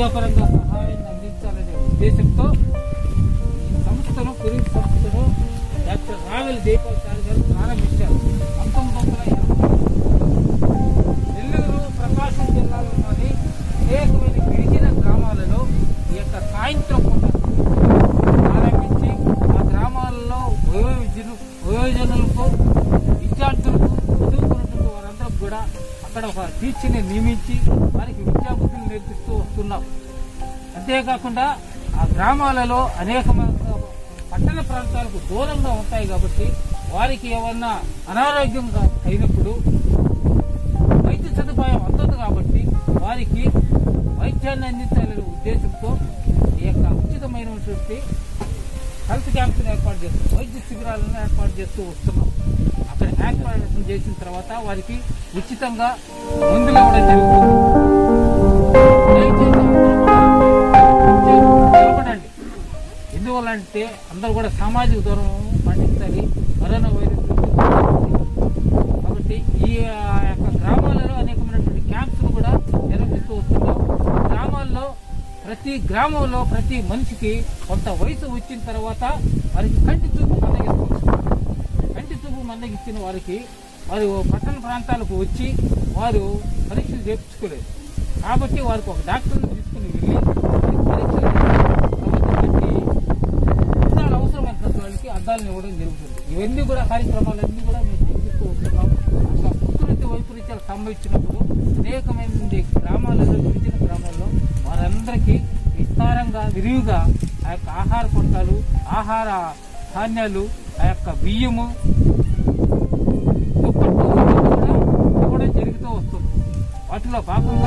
విద్యాపరంగా సహాయాన్ని అందించాలనే ఉద్దేశంతో ఈ సంస్థను కురిన్ సంస్థను డాక్టర్ రావెల్ దీపాల్ సార్ గారు ప్రారంభించారు పంతొమ్మిది వందల ఎనభై నెల్లూరు ప్రకాశం జిల్లాలోని అనేకమైన గిరిజన గ్రామాలలో ఈ యొక్క సాయంత్రం పూట ప్రారంభించి ఆ గ్రామాలలో వయోజను వయోజనులకు విద్యార్థులకు చదువుకున్నటువంటి వారందరూ కూడా అక్కడ ఒక టీచర్ని నియమించి వారికి విద్యాబుద్ధులు నేర్పిస్తూ వస్తున్నాం అంతేకాకుండా ఆ గ్రామాలలో అనేకమైన పట్టణ ప్రాంతాలకు దూరంగా ఉంటాయి కాబట్టి వారికి ఏమన్నా అనారోగ్యంగా అయినప్పుడు వైద్య సదుపాయం అందదు కాబట్టి వారికి వైద్యాన్ని అందించాలనే ఉద్దేశంతో ఈ యొక్క ఉచితమైనటువంటి హెల్త్ క్యాంప్స్ ఏర్పాటు చేస్తాం వైద్య శిబిరాలను ఏర్పాటు చేస్తూ వస్తున్నాం అక్కడ ఏర్పాటు చేసిన తర్వాత వారికి ఉచితంగా మందులు ఇవ్వడం జరుగుతుంది దయచేసి అందరూ కూడా నిలబడండి ఎందువల్ల అంటే అందరూ కూడా సామాజిక దూరం పాటించాలి కరోనా వైరస్ కాబట్టి ఈ ఆ, యొక్క గ్రామాలలో అనేకమైనటువంటి క్యాంప్స్ కూడా నిర్వహిస్తూ వస్తున్నాం గ్రామాల్లో ప్రతి గ్రామంలో ప్రతి మనిషికి కొంత వయసు వచ్చిన తర్వాత వారికి కంటి చూపు మందగిస్తుంది కంటి చూపు మందగిచ్చిన వారికి వారు పట్టణ ప్రాంతాలకు వచ్చి వారు పరీక్షలు చేయించుకోలేదు కాబట్టి వారికి ఒక డాక్టర్ని తీసుకుని వెళ్ళి వారికి పరీక్షలు తర్వాత కంటి అద్దాలు అవసరమైనటువంటి వాళ్ళకి అద్దాలను ఇవ్వడం జరుగుతుంది ఇవన్నీ కూడా కార్యక్రమాలన్నీ కూడా మేము చేపిస్తూ వస్తున్నాం అట్లా ప్రకృతి వైపరీత్యాలు సంభవించినప్పుడు అనేకమైన మంది గ్రామాలలో గిరిజన గ్రామాల్లో వారందరికీ విస్తారంగా విరివిగా ఆ యొక్క ఆహార పొట్టాలు ఆహార ధాన్యాలు ఆ యొక్క బియ్యము దుప్పట్లు ఇవన్నీ కూడా ఇవ్వడం జరుగుతూ వస్తుంది వాటిలో భాగంగా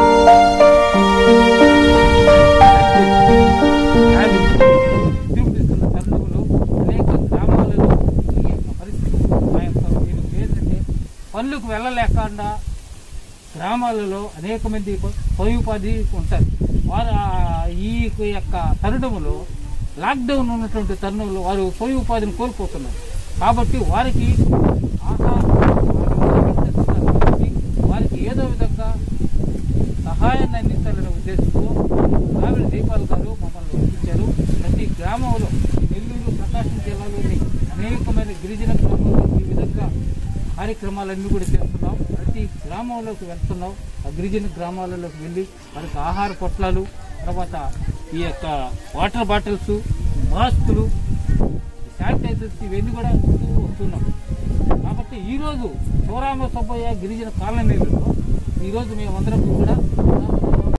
వ్యాధి విజృంభిస్తున్న తరుణంలో అనేక గ్రామాలలో ఈ యొక్క పరిస్థితి ఆ యొక్క మీరు ఏంటంటే పనులకు వెళ్ళలేకుండా గ్రామాలలో అనేక మంది ఉపాధి ఉంటారు వారు ఆ ఈ యొక్క తరుణంలో లాక్డౌన్ ఉన్నటువంటి తరుణంలో వారు స్వయం ఉపాధిని కోల్పోతున్నారు కాబట్టి వారికి ఆహారం కాబట్టి వారికి ఏదో విధంగా సహాయాన్ని అందించాలనే ఉద్దేశంతో రావిడ దీపాల్ గారు మమ్మల్ని పంపించారు ప్రతి గ్రామంలో నెల్లూరు ప్రకాశం జిల్లాలోని అనేకమైన గిరిజన గ్రామాల్లో ఈ విధంగా కార్యక్రమాలన్నీ కూడా చేస్తున్నాం ప్రతి గ్రామంలోకి వెళ్తున్నాం ఆ గిరిజన గ్రామాలలోకి వెళ్ళి వారికి ఆహార పొట్లాలు తర్వాత ఈ యొక్క వాటర్ బాటిల్స్ మాస్కులు శానిటైజర్స్ ఇవన్నీ కూడా ఇస్తూ వస్తున్నాం కాబట్టి ఈరోజు శివరామ సుబ్బయ్య గిరిజన కాలనీలలో ఈరోజు మేమందరం కూడా